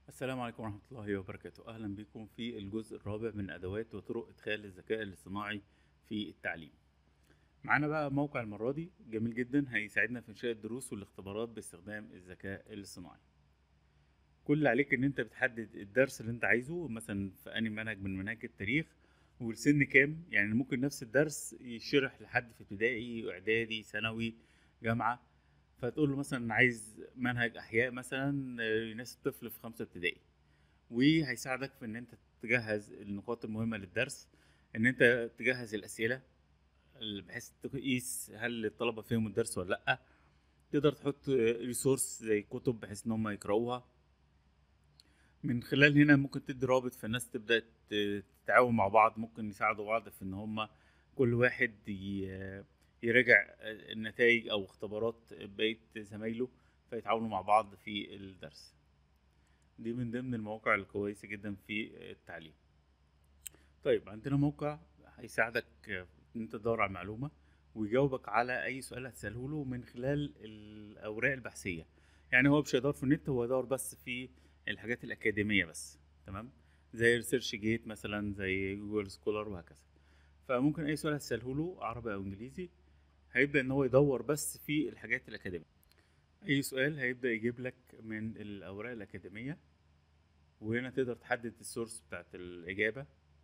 السلام عليكم ورحمة الله وبركاته أهلا بكم في الجزء الرابع من أدوات وطرق إدخال الذكاء الاصطناعي في التعليم معانا بقى موقع المرة دي جميل جدا هيساعدنا في إنشاء الدروس والاختبارات باستخدام الذكاء الاصطناعي كل اللي عليك إن أنت بتحدد الدرس اللي أنت عايزه مثلا في أي منهج من مناهج التاريخ والسن كام يعني ممكن نفس الدرس يشرح لحد في ابتدائي إعدادي ثانوي جامعة فتقول له مثلا أنا عايز منهج احياء مثلا آه، يناسب طفل في خمسه ابتدائي وهيساعدك في ان انت تجهز النقاط المهمه للدرس ان انت تجهز الاسئله ال- بحيث تقيس هل الطلبه فهموا الدرس ولا لا تقدر تحط ريسورس زي كتب بحيث ان هم يقراوها من خلال هنا ممكن تدي رابط فالناس تبدا ت- تتعاون مع بعض ممكن يساعدوا بعض في ان هم كل واحد ي- يراجع النتائج او اختبارات بقيه زمايله فيتعاونوا مع بعض في الدرس دي من ضمن المواقع الكويسه جدا في التعليم طيب عندنا موقع هيساعدك ان انت تدور على معلومه ويجاوبك على اي سؤال هتساله له من خلال الاوراق البحثيه يعني هو مش هيدور في النت هو يدور بس في الحاجات الاكاديميه بس تمام زي ريسيرش جيت مثلا زي جوجل سكولر وهكذا فممكن اي سؤال هتساله له عربي او انجليزي هيبدا ان هو يدور بس في الحاجات الاكاديميه اي سؤال هيبدا يجيب لك من الاوراق الاكاديميه وهنا تقدر تحدد السورس بتاعت الاجابه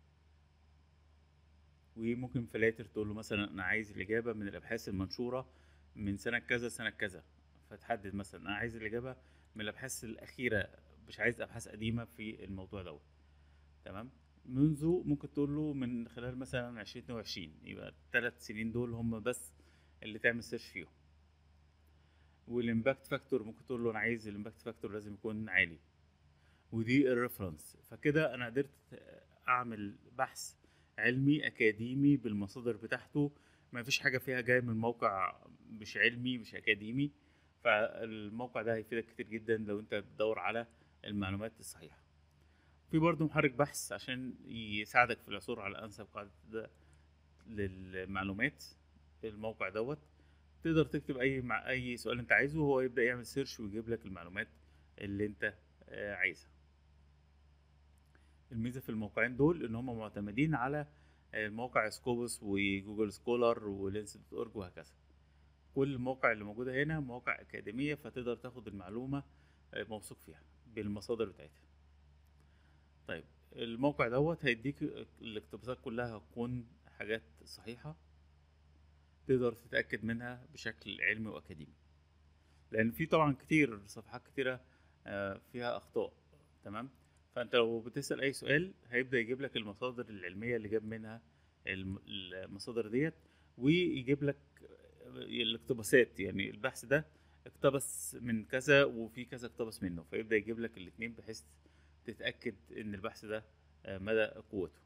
وممكن فلاتر تقول له مثلا انا عايز الاجابه من الابحاث المنشوره من سنه كذا سنه كذا فتحدد مثلا انا عايز الاجابه من الابحاث الاخيره مش عايز ابحاث قديمه في الموضوع دوت تمام منذ ممكن تقول له من خلال مثلا 2022 يبقى الثلاث سنين دول هم بس اللي تعمل سيرش فيهم والامباكت فاكتور ممكن تقول له انا عايز الامباكت فاكتور لازم يكون عالي ودي الريفرنس فكده انا قدرت اعمل بحث علمي اكاديمي بالمصادر بتاعته ما فيش حاجه فيها جايه من موقع مش علمي مش اكاديمي فالموقع ده هيفيدك كتير جدا لو انت بتدور على المعلومات الصحيحه في برضه محرك بحث عشان يساعدك في العثور على انسب قاعده للمعلومات الموقع دوت تقدر تكتب اي مع اي سؤال انت عايزه وهو يبدا يعمل سيرش ويجيب لك المعلومات اللي انت آه، عايزها الميزه في الموقعين دول ان هم معتمدين على آه، موقع سكوبس وجوجل سكولر ولينس دوت اورج وهكذا كل المواقع اللي موجوده هنا مواقع اكاديميه فتقدر تاخد المعلومه آه، موثوق فيها بالمصادر بتاعتها طيب الموقع دوت هيديك الاقتباسات كلها هتكون حاجات صحيحه تقدر تتأكد منها بشكل علمي وأكاديمي لأن في طبعا كتير صفحات كتيرة آه، فيها أخطاء تمام فأنت لو بتسأل أي سؤال هيبدأ يجيب لك المصادر العلمية اللي جاب منها الم- المصادر ديت ويجيب لك الاقتباسات يعني البحث ده اقتبس من كذا وفي كذا اقتبس منه فيبدأ يجيب لك الاتنين بحيث تتأكد إن البحث ده آه، مدى قوته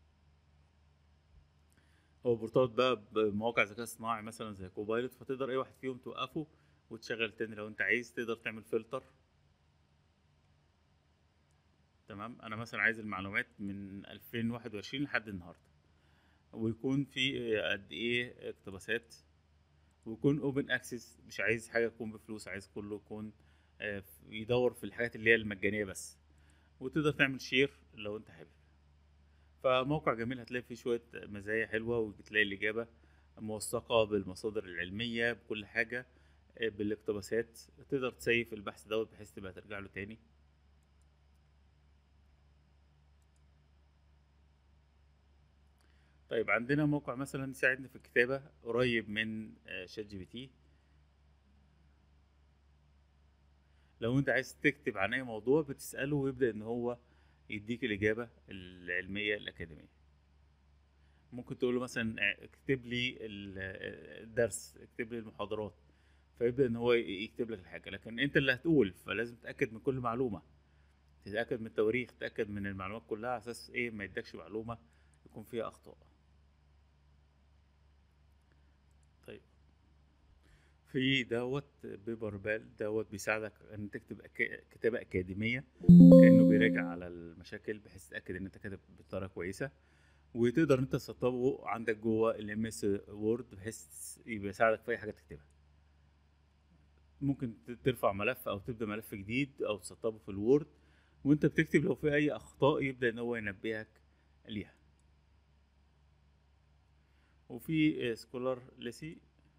هو مرتبط بقى بمواقع ذكاء اصطناعي مثلا زي كوبايلوت فتقدر اي واحد فيهم توقفه وتشغل تاني لو انت عايز تقدر تعمل فلتر تمام انا مثلا عايز المعلومات من 2021 لحد النهارده ويكون في قد ايه اقتباسات ويكون اوبن اكسس مش عايز حاجه تكون بفلوس عايز كله يكون آه، يدور في الحاجات اللي هي المجانيه بس وتقدر تعمل شير لو انت حابب فموقع جميل هتلاقي فيه شوية مزايا حلوة وتلاقي الإجابة موثقة بالمصادر العلمية بكل حاجة آه، بالاقتباسات تقدر تسيف البحث دوت بحيث تبقى ترجع له تاني طيب عندنا موقع مثلا يساعدني في الكتابة قريب من آه، شات جي بي تي لو انت عايز تكتب عن اي موضوع بتسأله ويبدأ ان هو يديك الإجابة العلمية الأكاديمية ممكن تقول له مثلا اه، اكتب لي ال- اه، الدرس اكتب لي المحاضرات فيبدأ ان هو ي- يكتب لك الحاجة لكن انت اللي هتقول فلازم تتأكد من كل معلومة تتأكد من التواريخ تتأكد من المعلومات كلها على أساس ايه ما يدكش معلومة يكون فيها أخطاء طيب في دوت بيبر بال دوت بيساعدك ان تكتب أك- كتابة أكاديمية كأنه بيراجع على المشاكل بحيث تتأكد ان انت كاتب بطريقة كويسة وتقدر انت تسطبه عندك جوه الام اس وورد بحيث يبقى يساعدك في اي حاجة تكتبها ممكن ت- ترفع ملف او تبدا ملف جديد او تسطبه في الوورد وانت بتكتب لو في اي اخطاء يبدا ان هو ينبهك ليها وفي سكولار ليسي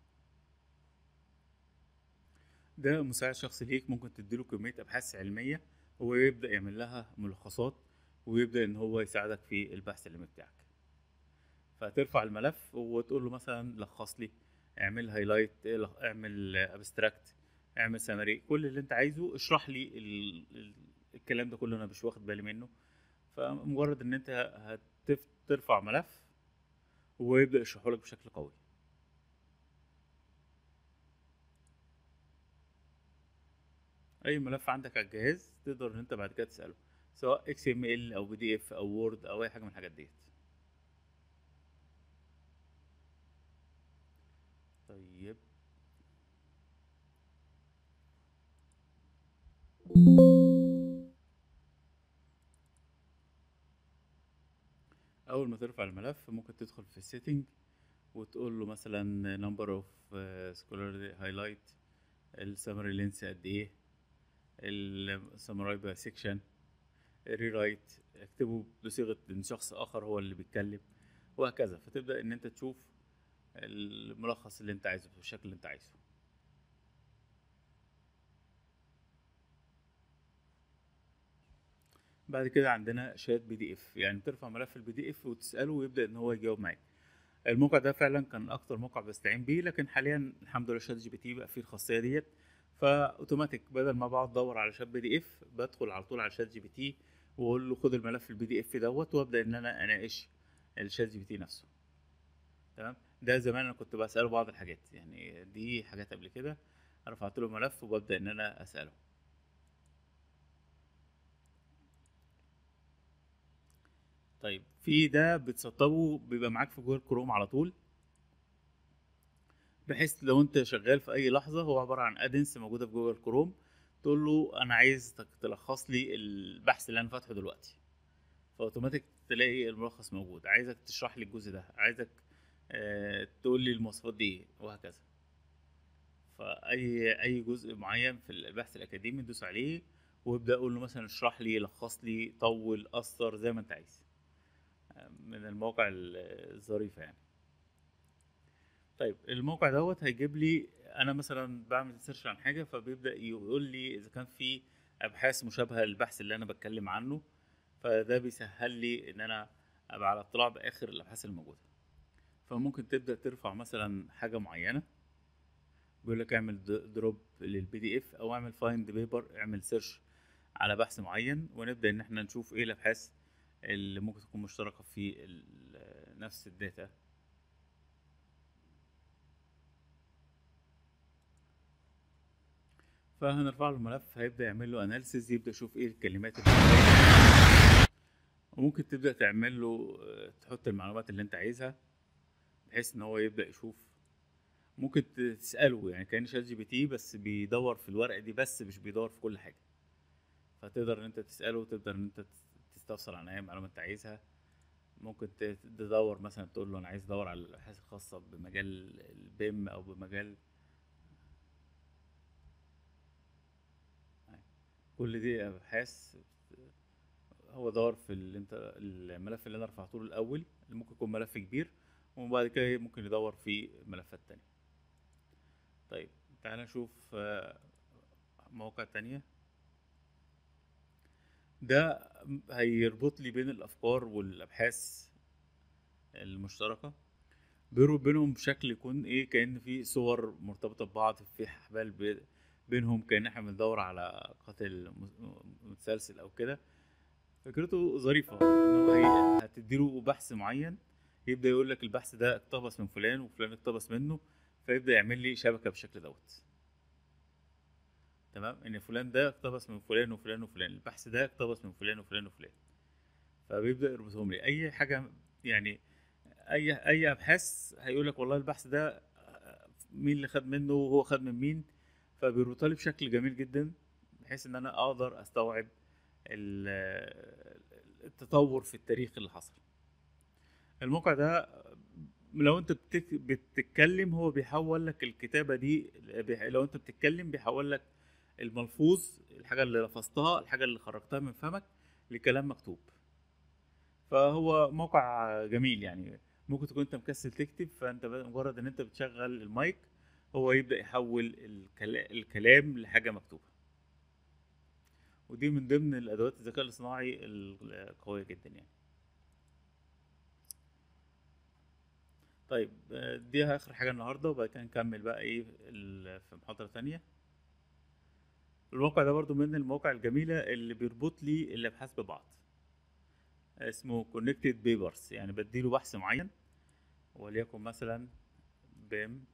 ده مساعد شخصي ليك ممكن تديله كمية أبحاث علمية هو يبدأ يعمل لها ملخصات ويبدأ إن هو يساعدك في البحث العلمي بتاعك فترفع الملف وتقول له مثلا لخص لي اعمل هايلايت اعمل ابستراكت اعمل سمري كل اللي انت عايزه اشرح لي ال... ال... الكلام ده كله انا مش واخد بالي منه فمجرد ان انت هترفع ملف ويبدأ يشرحه لك بشكل قوي اي ملف عندك على الجهاز تقدر ان انت بعد كده تساله سواء اكس ام ال او بي دي اف او وورد او اي حاجه من الحاجات ديت طيب اول ما ترفع الملف ممكن تدخل في السيتنج وتقول له مثلا نمبر اوف سكولار هايلايت السمري لينس قد ايه الساموراي باي سيكشن ريرايت اكتبه بصيغه ان شخص اخر هو اللي بيتكلم وهكذا فتبدا ان انت تشوف الملخص اللي انت عايزه بالشكل اللي انت عايزه بعد كده عندنا شات بي دي اف يعني ترفع ملف البي دي اف وتساله ويبدا ان هو يجاوب معاك الموقع ده فعلا كان اكتر موقع بستعين بيه لكن حاليا الحمد لله شات جي بي تي بقى فيه الخاصيه ديت فاوتوماتيك بدل ما بقعد ادور على شات بي دي اف بدخل على طول على شات جي بي تي واقول له خد الملف البي دي اف دوت وابدا ان انا اناقش الشات جي بي تي نفسه تمام ده زمان انا كنت بساله بعض الحاجات يعني دي حاجات قبل كده رفعت له ملف وببدا ان انا اساله طيب في ده بتسطبه بيبقى معاك في جوجل كروم على طول بحيث لو انت شغال في اي لحظه هو عباره عن ادنس موجوده في جوجل كروم تقول له انا عايز تلخص لي البحث اللي انا فاتحه دلوقتي فاوتوماتيك تلاقي الملخص موجود عايزك تشرح لي الجزء ده عايزك آه تقول لي المواصفات دي وهكذا فاي اي جزء معين في البحث الاكاديمي دوس عليه وابدا اقول له مثلا اشرح لي لخص لي طول اثر زي ما انت عايز من المواقع الظريفه يعني طيب الموقع دوت هيجيب لي انا مثلا بعمل سيرش عن حاجه فبيبدا يقول لي اذا كان في ابحاث مشابهه للبحث اللي انا بتكلم عنه فده بيسهل لي ان انا ابقى على اطلاع باخر الابحاث الموجوده فممكن تبدا ترفع مثلا حاجه معينه بيقول لك اعمل دروب للبي دي اف او اعمل فايند بيبر اعمل سيرش على بحث معين ونبدا ان احنا نشوف ايه الابحاث اللي ممكن تكون مشتركه في نفس الداتا فهنرفع له الملف هيبدا يعمل له اناليسيز يبدا يشوف ايه الكلمات اللي وممكن تبدا تعمل له تحط المعلومات اللي انت عايزها بحيث ان هو يبدا يشوف ممكن تساله يعني كان شات جي بي تي بس بيدور في الورقه دي بس مش بيدور في كل حاجه فتقدر ان انت تساله وتقدر ان انت تستفسر عن اي معلومه انت عايزها ممكن تدور مثلا تقول له انا عايز ادور على الابحاث الخاصه بمجال البيم او بمجال كل دي ابحاث هو دور في اللي انت الملف اللي انا رفعته له الاول اللي ممكن يكون ملف كبير وبعد كده ممكن يدور في ملفات تانية طيب تعال نشوف مواقع تانية ده هيربط لي بين الافكار والابحاث المشتركه بيربط بينهم بشكل يكون ايه كان في صور مرتبطه ببعض في احبال بينهم كان احنا بندور على قاتل متسلسل او كده فكرته ظريفه ان هو هتديله بحث معين يبدا يقول لك البحث ده اقتبس من فلان وفلان اقتبس منه فيبدا يعمل لي شبكه بالشكل دوت تمام ان فلان ده اقتبس من فلان وفلان وفلان البحث ده اقتبس من فلان وفلان وفلان فبيبدا يربطهم لي اي حاجه يعني اي اي ابحاث هيقول لك والله البحث ده مين اللي خد منه وهو خد من مين فبيربطها لي بشكل جميل جدا بحيث ان انا اقدر استوعب التطور في التاريخ اللي حصل الموقع ده لو انت بتتكلم هو بيحول لك الكتابه دي لو انت بتتكلم بيحول لك الملفوظ الحاجه اللي لفظتها الحاجه اللي خرجتها من فمك لكلام مكتوب فهو موقع جميل يعني ممكن تكون انت مكسل تكتب فانت مجرد ان انت بتشغل المايك هو يبدا يحول الكلا- الكلام لحاجه مكتوبه ودي من ضمن الادوات الذكاء الاصطناعي القويه جدا يعني طيب آه، دي اخر حاجه النهارده وبعد كده نكمل بقى ايه ال- في محاضره تانية الموقع ده برضو من المواقع الجميله اللي بيربط لي الابحاث ببعض اسمه connected papers يعني بديله بحث معين وليكن مثلا بيم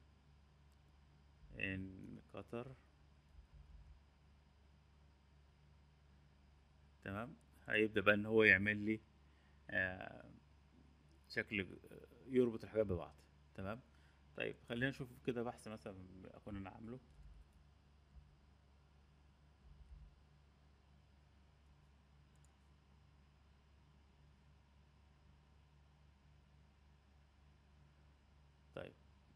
in قطر تمام هيبدأ بقى ان هو يعمل لي آه، شكل يربط الحاجات ببعض تمام طيب خلينا نشوف كده بحث مثلا اكون انا عامله طيب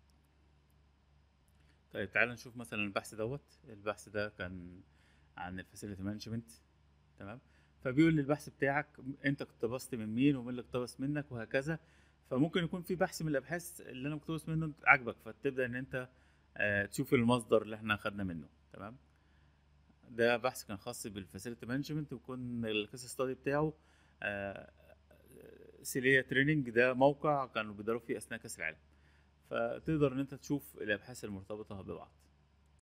طيب تعال نشوف مثلا البحث دوت البحث ده كان عن الفاسيلتي مانجمنت تمام فبيقول لي البحث بتاعك انت اقتبست من مين ومين اللي اقتبس منك وهكذا فممكن يكون في بحث من الابحاث اللي انا مقتبس منه عاجبك فتبدا ان انت آه، تشوف المصدر اللي احنا خدنا منه تمام ده بحث كان خاص بالفاسيلتي مانجمنت ويكون الكيس ستادي بتاعه سيليا تريننج ده موقع كانوا بيدربوا فيه اثناء كاس العالم فتقدر ان انت تشوف الابحاث المرتبطه ببعض